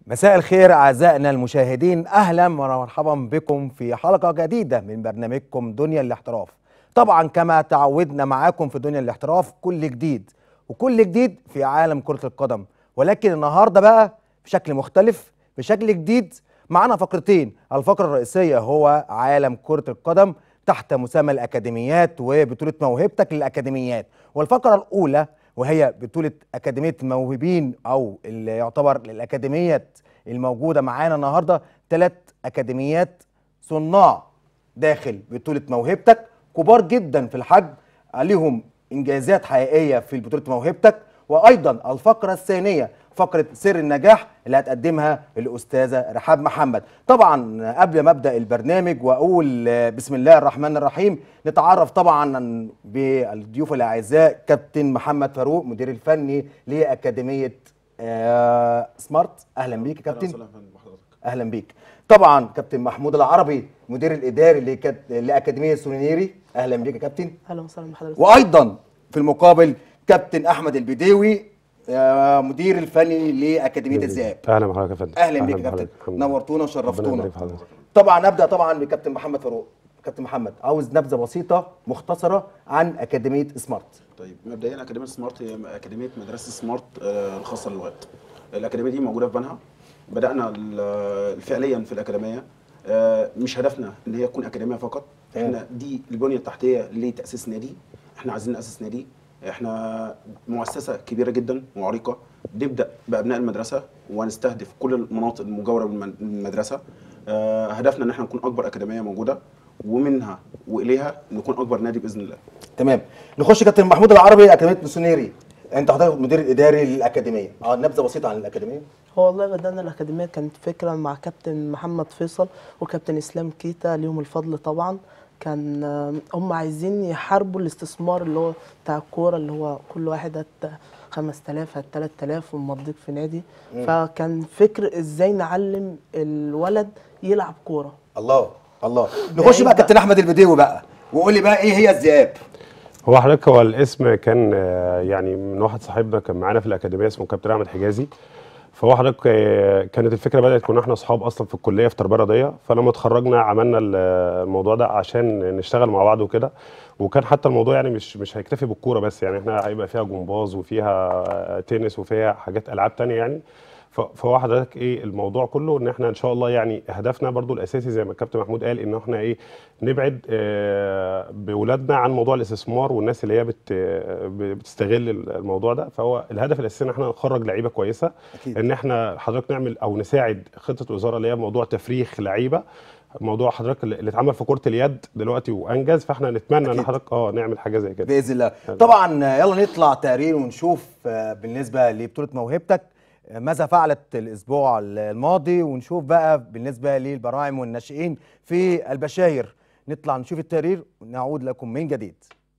مساء الخير أعزائنا المشاهدين أهلا ومرحبا بكم في حلقة جديدة من برنامجكم دنيا الاحتراف طبعا كما تعودنا معاكم في دنيا الاحتراف كل جديد وكل جديد في عالم كرة القدم ولكن النهاردة بقى بشكل مختلف بشكل جديد معنا فقرتين الفقرة الرئيسية هو عالم كرة القدم تحت مسمى الأكاديميات وبطولة موهبتك للأكاديميات والفقرة الأولى وهي بطولة أكاديمية الموهوبين أو اللي يعتبر الأكاديميات الموجودة معانا النهاردة ثلاث أكاديميات صناع داخل بطولة موهبتك كبار جدا في الحجم عليهم إنجازات حقيقية في بطولة موهبتك وأيضا الفقرة الثانية فقرة سر النجاح اللي هتقدمها الأستاذة رحاب محمد طبعا قبل ما أبدأ البرنامج وأقول بسم الله الرحمن الرحيم نتعرف طبعا بالضيوف الأعزاء كابتن محمد فاروق مدير الفني لأكاديمية آه سمارت أهلا بيك يا كابتن أهلا بيك طبعا كابتن محمود العربي مدير الإداري لكت... لأكاديمية سونيري أهلا بيك يا كابتن اهلا وسهلا بحضرتك وايضا في المقابل كابتن احمد البديوي آه، مدير الفني لاكاديميه الذئاب اهلا بحضرتك يا فندم اهلا بيك يا بحضرتك. كابتن الحمد لله. نورتونا ربنا وشرفتونا يبارك في حضرتك. طبعا نبدا طبعا بكابتن محمد فاروق كابتن محمد عاوز نبذه بسيطه مختصره عن اكاديميه سمارت طيب مبدئيا اكاديميه سمارت هي اكاديميه مدرسه سمارت آه، الخاصه للغات الاكاديميه دي موجوده في بنها بدانا ال- فعليا في الاكاديميه آه، مش هدفنا ان هي تكون اكاديميه فقط احنا دي البنيه التحتيه لتاسيس نادي احنا عايزين ناسس نادي احنا مؤسسه كبيره جدا وعريقه نبدا بابناء المدرسه ونستهدف كل المناطق المجاوره من المدرسه آه، هدفنا ان احنا نكون اكبر اكاديميه موجوده ومنها واليها نكون اكبر نادي باذن الله تمام نخش كابتن محمود العربي اكاديميه ميسونيري انت حضرتك المدير الاداري للاكاديميه اه نبذه بسيطه عن الاكاديميه هو والله بدأنا الأكاديمية كانت فكرة مع كابتن محمد فيصل وكابتن إسلام كيتا ليهم الفضل طبعا كان آه، هم عايزين يحاربوا الاستثمار اللي هو بتاع الكورة اللي هو كل واحد هات 5000 هات 3000 ومضيك في نادي فكان فكر ازاي نعلم الولد يلعب كورة الله الله نخش بقى بقى- كابتن احمد البديوي بقى وقول لي بقى ايه هي الذئاب هو حضرتك هو الاسم كان آه، يعني من واحد صاحبنا كان معانا في الاكاديميه اسمه كابتن احمد حجازي فهو حضرتك آه، كانت الفكره بدات كنا احنا اصحاب اصلا في الكليه في تربيه رياضيه فلما اتخرجنا عملنا ال- الموضوع ده عشان نشتغل مع بعض وكده وكان حتى الموضوع يعني مش مش هيكتفي بالكوره بس يعني احنا هيبقى فيها جمباز وفيها آه، تنس وفيها حاجات العاب تانية يعني ف- فهو حضرتك ايه الموضوع كله ان احنا ان شاء الله يعني هدفنا برضو الاساسي زي ما الكابتن محمود قال ان احنا ايه نبعد آه، باولادنا عن موضوع الاستثمار والناس اللي هي بت آه، بتستغل الموضوع ده فهو الهدف الاساسي ان احنا نخرج لعيبه كويسه أكيد. ان احنا حضرتك نعمل او نساعد خطه الوزاره اللي هي موضوع تفريخ لعيبه موضوع حضرتك اللي اللي اتعمل في كره اليد دلوقتي وانجز فاحنا نتمنى ان أكيد. حضرتك اه نعمل حاجه زي كده باذن الله طبعا آه، يلا نطلع تقرير ونشوف آه، بالنسبه لبطوله موهبتك آه، ماذا فعلت الاسبوع الماضي ونشوف بقى بالنسبه للبراعم والناشئين في البشاير نطلع نشوف التقرير ونعود لكم من جديد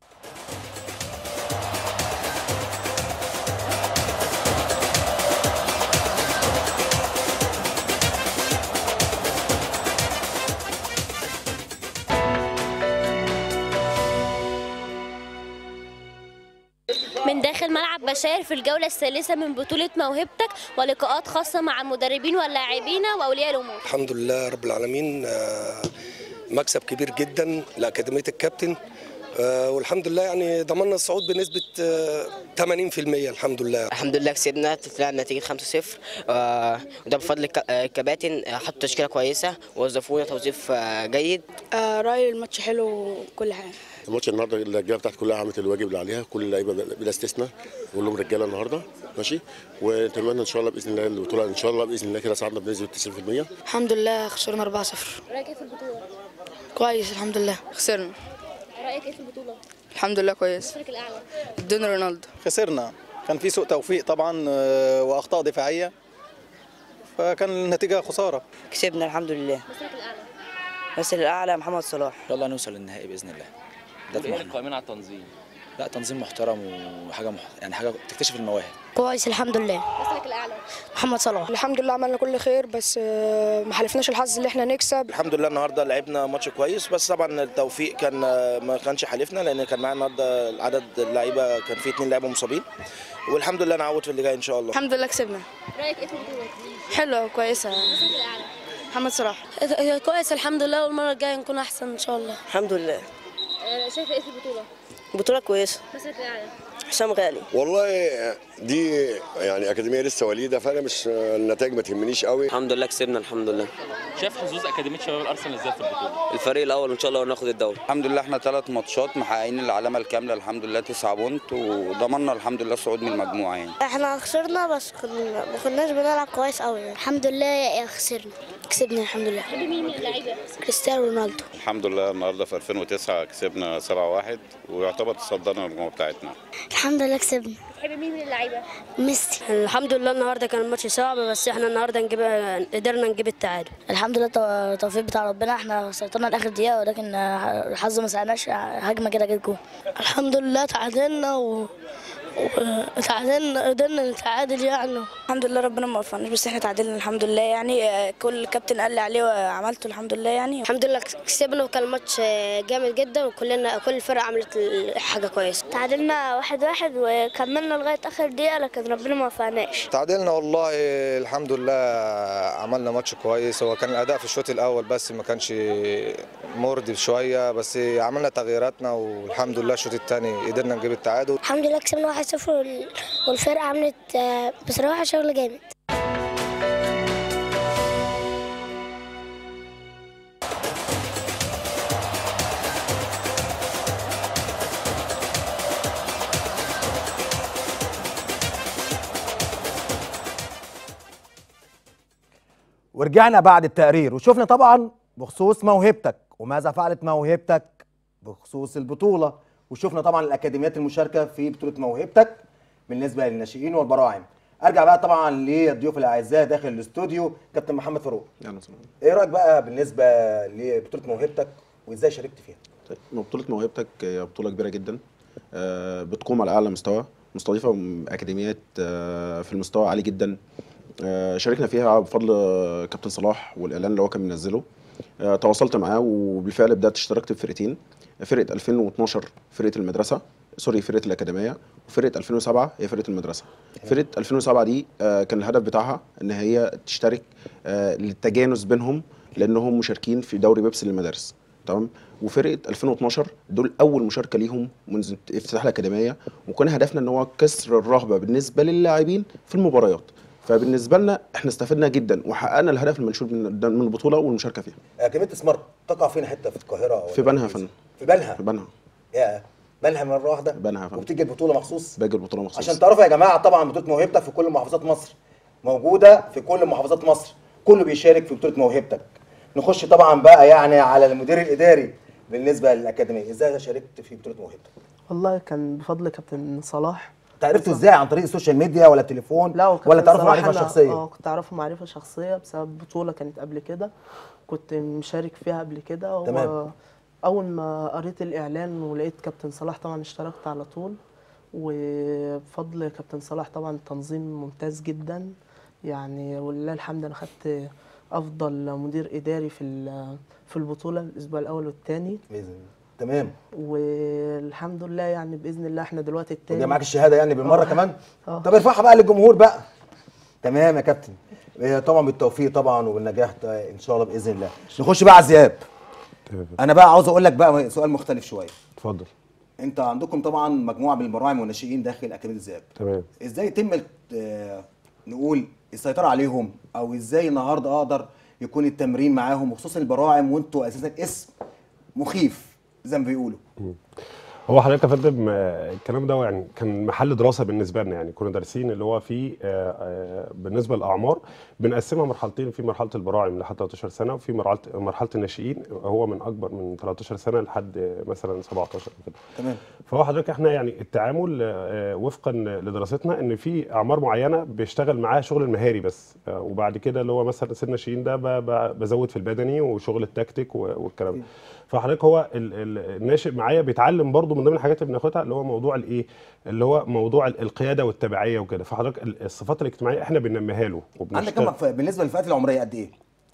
من داخل ملعب بشاير في الجولة الثالثة من بطولة موهبتك ولقاءات خاصة مع المدربين واللاعبين وأولياء الأمور الحمد لله رب العالمين آه، مكسب كبير جدا لأكاديمية الكابتن آه، والحمد لله يعني ضمننا الصعود بنسبة آه، 80% الحمد لله الحمد لله كسبنا طلعنا نتيجة 5-0 آه، وده بفضل الك- آه، الكباتن آه، حطوا تشكيلة كويسة ووظفونا توظيف آه، جيد آه رأيي الماتش حلو وكل حاجة الماتش النهارده الرجاله بتاعت كلها عملت الواجب اللي عليها كل اللعيبه بلا استثناء نقول لهم رجاله النهارده ماشي ونتمنى ان شاء الله باذن الله البطوله ان شاء الله باذن الله كده صعدنا بنسبه 90% الحمد لله خسرنا 4-0 رأيك إيه في البطولة؟ كويس الحمد لله خسرنا رأيك إيه في البطولة؟ الحمد لله كويس مصرك الأعلى ادونا رونالدو خسرنا كان في سوء توفيق طبعا آه، واخطاء دفاعيه فكان النتيجه خساره كسبنا الحمد لله مصرك الأعلى بس الأعلى محمد صلاح ان شاء الله نوصل للنهائي باذن الله ده طموحنا القائمين على التنظيم لا تنظيم محترم وحاجه مح... يعني حاجه تكتشف المواهب كويس الحمد لله مصرك الأعلى محمد صلاح الحمد لله عملنا كل خير بس آه، ما حلفناش الحظ اللي احنا نكسب الحمد لله النهارده لعبنا ماتش كويس بس طبعا التوفيق كان ما كانش حالفنا لان كان معانا النهارده عدد اللعيبه كان في اثنين لعيبه مصابين والحمد لله نعوض في اللي جاي ان شاء الله الحمد لله كسبنا رايك ايه في البطوله حلوه وكويسه محمد صلاح كويس الحمد لله والمره الجايه نكون احسن ان شاء الله الحمد لله آه، شايفه ايه في البطوله بطولة كويسة مثلك الاعلى حسام غالي والله دي يعني اكاديميه لسه وليده فانا مش النتائج ما تهمنيش قوي الحمد لله كسبنا الحمد لله شايف حظوظ اكاديميه شباب الارسنال ازاي في البطوله الفريق الاول وان شاء الله ناخد الدوري الحمد لله احنا ثلاث ماتشات محققين العلامه الكامله الحمد لله تسعة بونت وضمننا الحمد لله الصعود من المجموعه يعني احنا خسرنا بس كنا ما كناش بنلعب كويس قوي الحمد لله خسرنا كسبنا الحمد لله تحب مين من اللعيبه كريستيانو رونالدو الحمد لله النهارده في 2009 كسبنا 7-1 ويعتبر تصدرنا المجموعه بتاعتنا الحمد لله كسبنا تحب مين من اللعيبه ميسي الحمد لله النهارده كان الماتش صعب بس احنا النهارده نجيب قدرنا نجيب التعادل الحمد لله التوفيق بتاع ربنا احنا سيطرنا لاخر دقيقه ولكن الحظ ما ساعدناش هجمه كده جت جول الحمد لله تعادلنا و وتعادلنا قدرنا نتعادل يعني الحمد لله ربنا ما وفقناش بس احنا تعادلنا الحمد لله يعني آه، كل كابتن قال لي عليه وعملته الحمد لله يعني الحمد لله كسبنا وكان الماتش جامد جدا وكلنا كل الفرق عملت حاجه كويسه تعادلنا واحد واحد وكملنا لغايه اخر دقيقه لكن ربنا ما وفقناش تعادلنا والله الحمد لله عملنا ماتش كويس هو كان الاداء في الشوط الاول بس ما كانش مرضي شويه بس عملنا تغييراتنا والحمد لله الشوط الثاني قدرنا نجيب التعادل الحمد لله كسبنا 1-0 وال- والفرقه عملت آه، بصراحه شغل جامد ورجعنا بعد التقرير وشفنا طبعا بخصوص موهبتك وماذا فعلت موهبتك بخصوص البطولة وشفنا طبعا الأكاديميات المشاركة في بطولة موهبتك بالنسبة للناشئين والبراعم أرجع بقى طبعا للضيوف الأعزاء داخل الاستوديو كابتن محمد فاروق يعني مثلا إيه رأيك بقى بالنسبة لبطولة موهبتك وإزاي شاركت فيها؟ طيب بطولة موهبتك هي بطولة كبيرة جدا آه، بتقوم على أعلى مستوى مستضيفة م- أكاديميات آه، في المستوى عالي جدا آه، شاركنا فيها بفضل آه، كابتن صلاح والإعلان اللي هو كان منزله آه، تواصلت معاه وبالفعل بدأت اشتركت في فرقتين فرقة 2012 فرقة المدرسة سوري فرقة الأكاديمية وفرقة 2007 هي فرقة المدرسة فرقة 2007 دي آه، كان الهدف بتاعها إن هي تشترك آه، للتجانس بينهم لأنهم مشاركين في دوري بيبسي للمدارس تمام وفرقه 2012 دول اول مشاركه ليهم منذ افتتاح الاكاديميه وكان هدفنا ان هو كسر الرهبه بالنسبه للاعبين في المباريات فبالنسبه لنا احنا استفدنا جدا وحققنا الهدف المنشود من من البطوله والمشاركه فيها أكاديمية سمارت تقع فين حتة في القاهرة ولا في بنها يا فندم في بنها في بنها يا بنها مرة واحدة بنها يا فندم وبتيجي البطولة مخصوص باجي البطوله مخصوص عشان تعرفوا يا جماعه طبعا بطوله موهبتك في كل محافظات مصر موجوده في كل محافظات مصر كله بيشارك في بطوله موهبتك نخش طبعا بقى يعني على المدير الاداري بالنسبه للاكاديميه ازاي شاركت في بطوله موهبتك والله كان بفضل كابتن صلاح انت عرفته ازاي عن طريق السوشيال ميديا ولا التليفون لا ولا وكابتن تعرفوا صلاح معرفه أنا- شخصيه اه كنت اعرفه معرفه شخصيه بسبب بطوله كانت قبل كده كنت مشارك فيها قبل كده و- تمام. اول ما قريت الاعلان ولقيت كابتن صلاح طبعا اشتركت على طول وبفضل كابتن صلاح طبعا تنظيم ممتاز جدا يعني ولله الحمد انا خدت افضل مدير اداري في ال- في البطوله الاسبوع الاول والثاني باذن الله تمام والحمد لله يعني باذن الله احنا دلوقتي الثاني وجاي معاك الشهاده يعني بالمره آه. كمان آه. طب ارفعها بقى للجمهور بقى تمام يا كابتن إيه طبعا بالتوفيق طبعا وبالنجاح ده ان شاء الله باذن الله نخش بقى على الذئاب انا بقى عاوز اقول لك بقى سؤال مختلف شويه اتفضل انت عندكم طبعا مجموعه من البراعم والناشئين داخل اكاديميه الذئاب تمام ازاي يتم ال- آه، نقول السيطره عليهم او ازاي النهارده اقدر يكون التمرين معاهم وخصوصا البراعم وانتوا اساسا اسم مخيف زي ما بيقولوا هو حضرتك يا فندم آه، الكلام ده يعني كان محل دراسه بالنسبه لنا يعني كنا دارسين اللي هو في آه، آه، بالنسبه للاعمار بنقسمها مرحلتين في مرحله البراعم لحد 13 سنه وفي مرحله مرحله الناشئين هو من اكبر من 13 سنه لحد آه، مثلا 17 كده تمام فهو حضرتك احنا يعني التعامل آه، وفقا لدراستنا ان في اعمار معينه بيشتغل معاها شغل المهاري بس آه، وبعد كده اللي هو مثلا سن الناشئين ده ب- ب- بزود في البدني وشغل التكتيك و- والكلام ده فحضرتك هو ال- ال- الناشئ معايا بيتعلم برضو من ضمن الحاجات اللي بناخدها اللي هو موضوع الايه اللي هو موضوع ال- القياده والتبعيه وكده فحضرتك ال- الصفات الاجتماعيه احنا بننميها له عندك وبنشتغل كم ف- بالنسبه للفئات العمريه قد ايه؟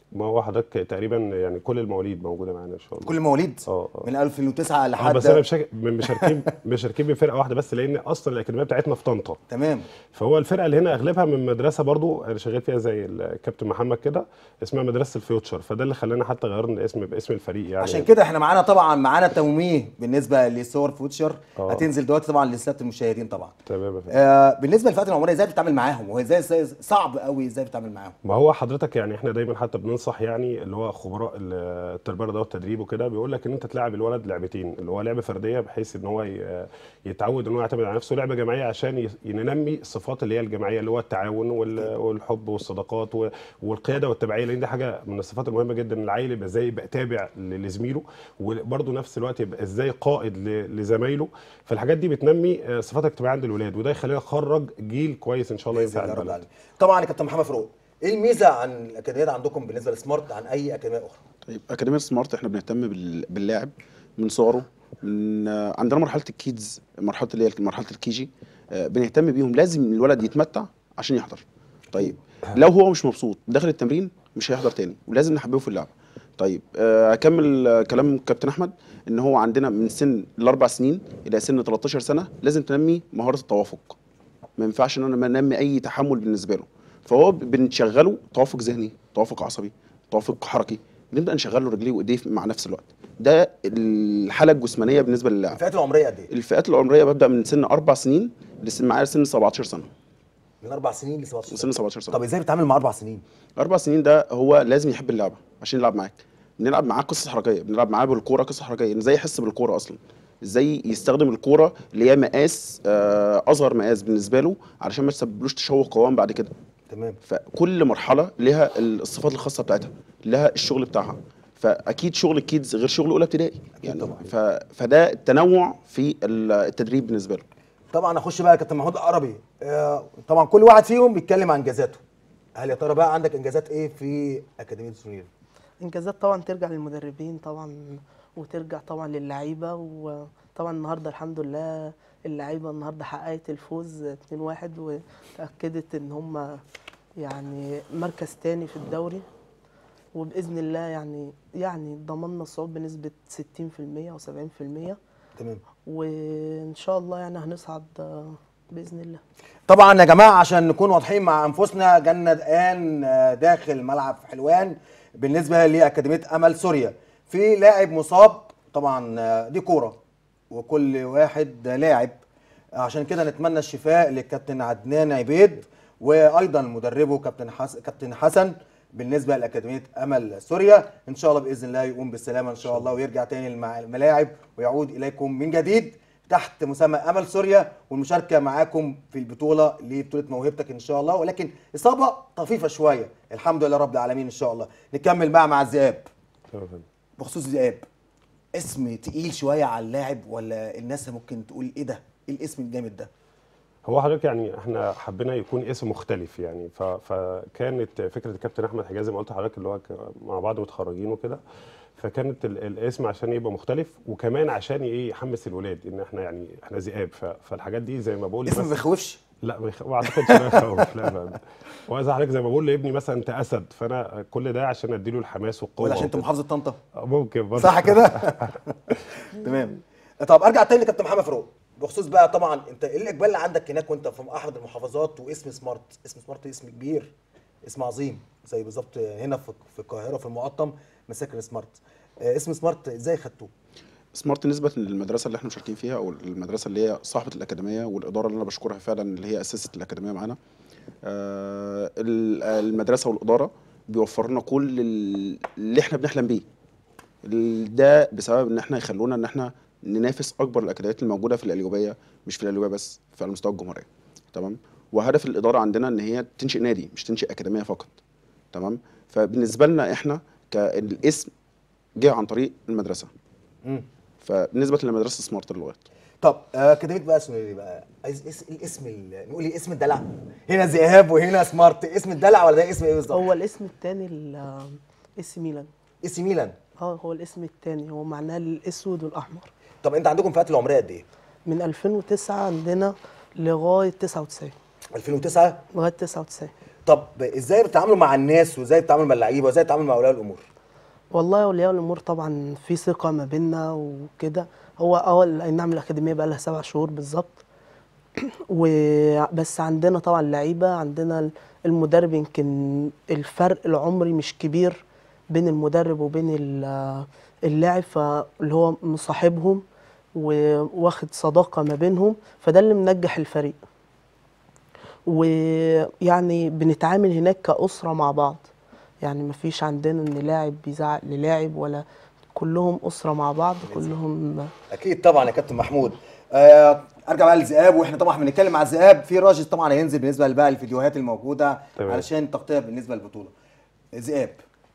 ما هو حضرتك تقريبا يعني كل المواليد موجوده معانا ان شاء الله كل المواليد اه اه من 2009 آه، لحد بس انا مشاك- مشاركين مشاركين بفرقه واحده بس لان اصلا الاكاديميه بتاعتنا في طنطا تمام فهو الفرقه اللي هنا اغلبها من مدرسه برضو انا شغال فيها زي الكابتن محمد كده اسمها مدرسه الفيوتشر فده اللي خلانا حتى غيرنا الاسم باسم الفريق يعني عشان كده احنا معانا طبعا معانا تمويه بالنسبه لصور فوتشر آه. هتنزل دلوقتي طبعا لساده المشاهدين طبعا تمام يا فندم. آه بالنسبه للفئات العمريه ازاي بتتعامل معاهم وهي ازاي ازاي صعب قوي ازاي بتتعامل معاهم ما هو حضرتك يعني احنا دايما حتى بننصح يعني اللي هو خبراء التربيه ده والتدريب وكده بيقول لك ان انت تلعب الولد لعبتين اللي هو لعبه فرديه بحيث ان هو ي- يتعود ان هو يعتمد على نفسه لعبه جماعيه عشان ي- ينمي الصفات اللي هي الجماعيه اللي هو التعاون وال- والحب والصداقات و- والقياده والتبعيه لان دي حاجه من الصفات المهمه جدا العيل يبقى ازاي يبقى تابع ل- لزميله وبرضه نفس الوقت يبقى ازاي قائد ل- لزمايله فالحاجات دي بتنمي آه، صفات اجتماعيه عند الولاد وده يخلينا نخرج جيل كويس ان شاء الله ينفع يا رب البلد العالمين. طبعا يا كابتن محمد فاروق ايه الميزه عن الاكاديميات عندكم بالنسبه لسمارت عن اي اكاديميه اخرى طيب اكاديميه سمارت احنا بنهتم بال- باللاعب من صغره من آه، عندنا مرحله الكيدز مرحله اللي هي مرحله الكيجي آه، بنهتم بيهم لازم الولد يتمتع عشان يحضر طيب لو هو مش مبسوط داخل التمرين مش هيحضر تاني ولازم نحببه في اللعبه طيب آه، اكمل آه، كلام كابتن احمد ان هو عندنا من سن الاربع سنين الى سن 13 سنه لازم تنمي مهاره التوافق ما ينفعش ان انا ما انمي اي تحمل بالنسبه له فهو ب- بنشغله توافق ذهني توافق عصبي توافق حركي بنبدا نشغل له رجليه وايديه مع نفس الوقت ده الحاله الجسمانيه بالنسبه للاعب الفئات العمريه قد ايه الفئات العمريه ببدا من سن اربع سنين لسن معايا سن 17 سنه من اربع سنين ل 17 سن 17 سنه طب ازاي بتتعامل مع اربع سنين اربع سنين ده هو لازم يحب اللعبه عشان يلعب معاك بنلعب معاه قصه حركيه بنلعب معاه بالكوره قصه حركيه ازاي يحس بالكوره اصلا ازاي يستخدم الكوره اللي هي مقاس آه، اصغر مقاس بالنسبه له علشان ما تسببلوش تشوه قوام بعد كده تمام فكل مرحله لها الصفات الخاصه بتاعتها لها الشغل بتاعها فاكيد شغل الكيدز غير شغل اولى ابتدائي يعني ف... فده التنوع في التدريب بالنسبه له طبعا اخش بقى يا كابتن محمود العربي آه، طبعا كل واحد فيهم بيتكلم عن انجازاته هل يا ترى بقى عندك انجازات ايه في اكاديميه سونير انجازات طبعا ترجع للمدربين طبعا وترجع طبعا للعيبه وطبعا النهارده الحمد لله اللعيبه النهارده حققت الفوز 2-1 وتاكدت ان هم يعني مركز تاني في الدوري وباذن الله يعني يعني ضمننا الصعود بنسبه 60% او 70% تمام وان شاء الله يعني هنصعد آه، باذن الله طبعا يا جماعه عشان نكون واضحين مع انفسنا جالنا الان آه، داخل ملعب حلوان بالنسبه لاكاديميه امل سوريا في لاعب مصاب طبعا آه، دي كوره وكل واحد لاعب عشان كده نتمنى الشفاء للكابتن عدنان عبيد وايضا مدربه كابتن حس... كابتن حسن بالنسبه لاكاديميه امل سوريا ان شاء الله باذن الله يقوم بالسلامه ان شاء الله ويرجع تاني المع- الملاعب ويعود اليكم من جديد تحت مسمى امل سوريا والمشاركه معاكم في البطوله لبطوله موهبتك ان شاء الله ولكن اصابه طفيفه شويه الحمد لله رب العالمين ان شاء الله نكمل بقى مع الذئاب بخصوص الذئاب اسم تقيل شويه على اللاعب ولا الناس ممكن تقول ايه ده ايه الاسم الجامد ده هو حضرتك يعني احنا حبينا يكون اسم مختلف يعني ف... فكانت فكره الكابتن احمد حجازي زي ما قلت لحضرتك اللي هو ك- مع بعض متخرجين وكده فكانت ال... الاسم عشان يبقى مختلف وكمان عشان ايه يحمس الولاد ان احنا يعني احنا ذئاب ف... فالحاجات دي زي ما بقول اسم ما بس- بيخوفش لا ما يخ- ما اعتقدش انه يخوف لا لا وعايز حضرتك زي ما بقول لابني مثلا انت اسد فانا كل ده عشان اديله الحماس والقوه ولا عشان انت وكده. محافظه طنطا ممكن برضه صح كده تمام طب ارجع تاني لكابتن محمد فاروق بخصوص بقى طبعا انت ايه الاقبال اللي عندك هناك وانت في احد المحافظات واسم سمارت اسم سمارت اسم كبير اسم عظيم زي بالظبط هنا في في القاهره في المقطم مساكن سمارت آه، اسم سمارت ازاي خدتوه سمارت نسبة للمدرسة اللي احنا مشاركين فيها او المدرسة اللي هي صاحبة الأكاديمية والإدارة اللي أنا بشكرها فعلا اللي هي أسست الأكاديمية معانا آه، ال- المدرسة والإدارة بيوفر لنا كل ال- اللي احنا بنحلم بيه ال- ده بسبب ان احنا يخلونا ان احنا ننافس اكبر الاكاديميات الموجوده في القليوبيه مش في القليوبيه بس في على مستوى الجمهوريه تمام وهدف الاداره عندنا ان هي تنشئ نادي مش تنشئ اكاديميه فقط تمام فبالنسبه لنا احنا كالاسم جه عن طريق المدرسه مم. فبالنسبه لمدرسه سمارت للغات طب آه، اكاديميه بقى اسمه ايه بقى عايز اس- الاسم ال- نقول ايه اسم الدلع هنا ذئاب وهنا سمارت اسم الدلع ولا ده اسم ايه بالظبط هو الاسم الثاني اس ميلان اس ميلان اه هو الاسم الثاني هو معناه الاسود والاحمر طب انت عندكم فئات العمريه قد ايه من 2009 عندنا لغايه 99 2009 لغايه 99 طب ازاي بتتعاملوا مع الناس وازاي بتتعاملوا مع اللعيبه وازاي بتتعاملوا مع اولياء الامور والله اولياء الامور طبعا في ثقه ما بيننا وكده هو اول اي نعم الاكاديميه بقى لها سبع شهور بالظبط وبس عندنا طبعا لعيبه عندنا المدرب يمكن الفرق العمري مش كبير بين المدرب وبين ال- اللاعب فاللي هو مصاحبهم وواخد صداقه ما بينهم فده اللي منجح الفريق ويعني بنتعامل هناك كأسرة مع بعض يعني مفيش عندنا ان لاعب بيزعق للاعب ولا كلهم أسرة مع بعض كلهم اكيد طبعا يا كابتن محمود آه ارجع بقى للذئاب واحنا طبعا بنتكلم مع الذئاب في راجل طبعا هينزل بالنسبه بقى الفيديوهات الموجوده تمام. علشان تغطيه بالنسبه للبطوله ذئاب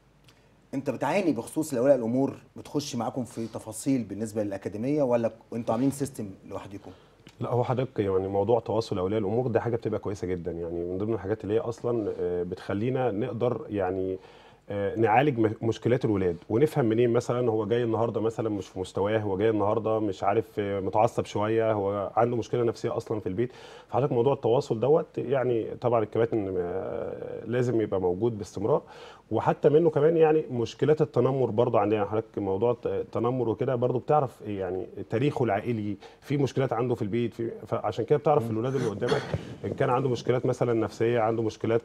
انت بتعاني بخصوص اولياء الامور بتخش معاكم في تفاصيل بالنسبه للاكاديميه ولا انتوا عاملين سيستم لوحدكم لا هو حضرتك يعني موضوع تواصل اولياء الامور ده حاجه بتبقى كويسه جدا يعني من ضمن الحاجات اللي هي اصلا آه، بتخلينا نقدر يعني آه، نعالج م- مشكلات الولاد ونفهم منين مثلا هو جاي النهارده مثلا مش في مستواه هو جاي النهارده مش عارف آه، متعصب شويه هو عنده مشكله نفسيه اصلا في البيت فحضرتك موضوع التواصل دوت يعني طبعا الكباتن آه، لازم يبقى موجود باستمرار وحتى منه كمان يعني مشكلات التنمر برضه عندنا يعني حضرتك موضوع التنمر وكده برضه بتعرف يعني تاريخه العائلي في مشكلات عنده في البيت في فعشان كده بتعرف الولاد اللي قدامك ان كان عنده مشكلات مثلا نفسيه عنده مشكلات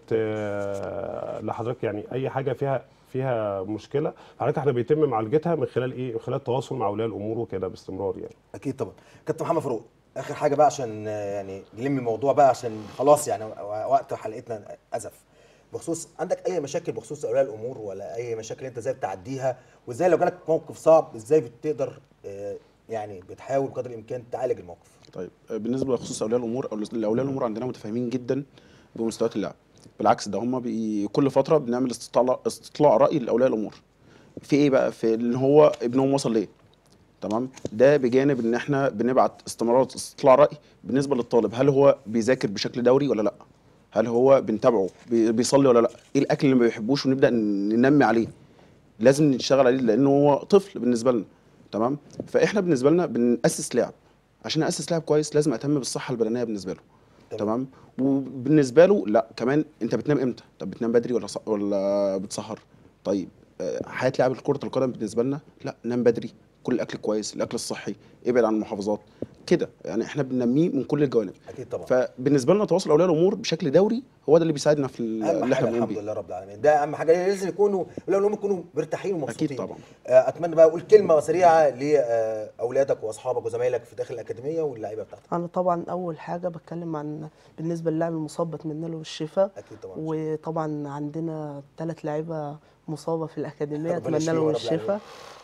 آه، لحضرتك يعني اي حاجه فيها فيها مشكله حضرتك احنا بيتم معالجتها من خلال ايه؟ من خلال التواصل مع اولياء الامور وكده باستمرار يعني اكيد طبعا كابتن محمد فاروق اخر حاجه بقى عشان آه، يعني نلم الموضوع بقى عشان خلاص يعني وقت حلقتنا ازف بخصوص عندك اي مشاكل بخصوص اولياء الامور ولا اي مشاكل انت ازاي بتعديها وازاي لو جالك موقف صعب ازاي بتقدر آه، يعني بتحاول بقدر الامكان تعالج الموقف طيب آه، بالنسبه لخصوص اولياء الامور أو اولياء الامور عندنا متفاهمين جدا بمستويات اللعب بالعكس ده هم بي كل فتره بنعمل استطلاع استطلاع راي لاولياء الامور في ايه بقى في ان هو ابنهم وصل ليه تمام ده بجانب ان احنا بنبعت استمارات استطلاع راي بالنسبه للطالب هل هو بيذاكر بشكل دوري ولا لا هل هو بنتابعه بي- بيصلي ولا لا ايه الاكل اللي ما بيحبوش ونبدا ننمي عليه لازم نشتغل عليه لانه هو طفل بالنسبه لنا تمام فاحنا بالنسبه لنا بناسس لعب عشان اسس لاعب كويس لازم اهتم بالصحه البدنيه بالنسبه له تمام وبالنسبه له لا كمان انت بتنام امتى طب بتنام بدري ولا ص... ولا بتسهر طيب آه، حياه لاعب كره القدم بالنسبه لنا لا نام بدري كل الاكل كويس الاكل الصحي ابعد عن المحافظات كده يعني احنا بننميه من كل الجوانب اكيد طبعا فبالنسبه لنا تواصل اولياء الامور بشكل دوري هو ده اللي بيساعدنا في ال- اهم اللي احنا حاجه بنقوم الحمد بيه لله رب العالمين ده اهم حاجه لازم يكونوا اولياء الامور يكونوا مرتاحين ومبسوطين اكيد طبعا آه، اتمنى بقى اقول كلمه سريعه لاولادك واصحابك وزمايلك في داخل الاكاديميه واللعيبه بتاعتك انا طبعا اول حاجه بتكلم عن بالنسبه للاعب المصاب بتمنى له الشفاء اكيد طبعا وطبعا عندنا ثلاث لعيبه مصابه في الاكاديميه ربنا اتمنى يشفيهم لهم يا رب الشفاء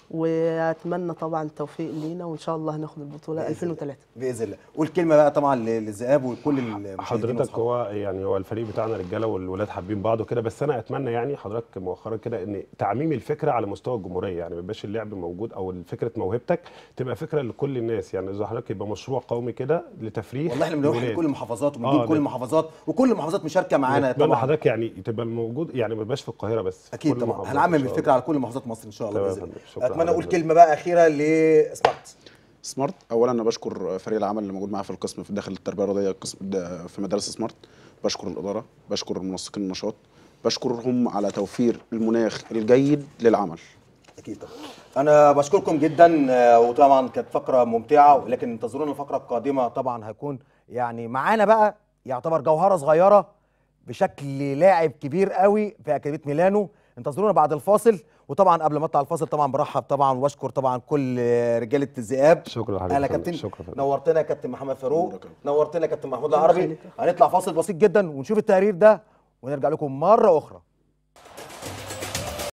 واتمنى طبعا التوفيق لينا وان شاء الله هناخد البطوله بإذن 2003 باذن الله قول كلمه بقى طبعا للذئاب وكل المشاهدين حضرتك وأصحابك. هو يعني هو الفريق بتاعنا رجاله والولاد حابين بعض وكده بس انا اتمنى يعني حضرتك مؤخرا كده ان تعميم الفكره على مستوى الجمهوريه يعني ما يبقاش اللعب موجود او فكره موهبتك تبقى فكره لكل الناس يعني اذا حضرتك يبقى مشروع قومي كده لتفريح والله احنا بنروح الولاد. لكل المحافظات آه، وبنجيب كل ده- المحافظات وكل المحافظات مشاركه معانا اتمنى طبعا حضرتك يعني تبقى الموجود يعني ما يبقاش في القاهره بس في اكيد كل طبعا المحافظات هنعمم إن شاء الفكره الله. على كل محافظات مصر ان شاء الله تمام باذن يا الله فندم. شكرا اتمنى اقول حضرتك. كلمه بقى اخيره لسمارت سمارت اولا انا بشكر فريق العمل اللي موجود معايا في القسم في داخل التربيه الرياضيه القسم ده في مدرسه سمارت بشكر الاداره بشكر منسقين النشاط بشكرهم على توفير المناخ الجيد للعمل اكيد طبعا انا بشكركم جدا آه، وطبعا كانت فقره ممتعه ولكن انتظرونا الفقره القادمه طبعا هيكون يعني معانا بقى يعتبر جوهره صغيره بشكل لاعب كبير قوي في اكاديميه ميلانو انتظرونا بعد الفاصل وطبعا قبل ما اطلع الفاصل طبعا برحب طبعا واشكر طبعا كل آه، رجاله الذئاب شكرا حضرتك اهلا يا فندم. كابتن شكرا يا فندم. نورتنا يا كابتن محمد فاروق نورك. نورتنا يا كابتن محمود الله العربي يخليك. هنطلع فاصل بسيط جدا ونشوف التقرير ده ونرجع لكم مره اخرى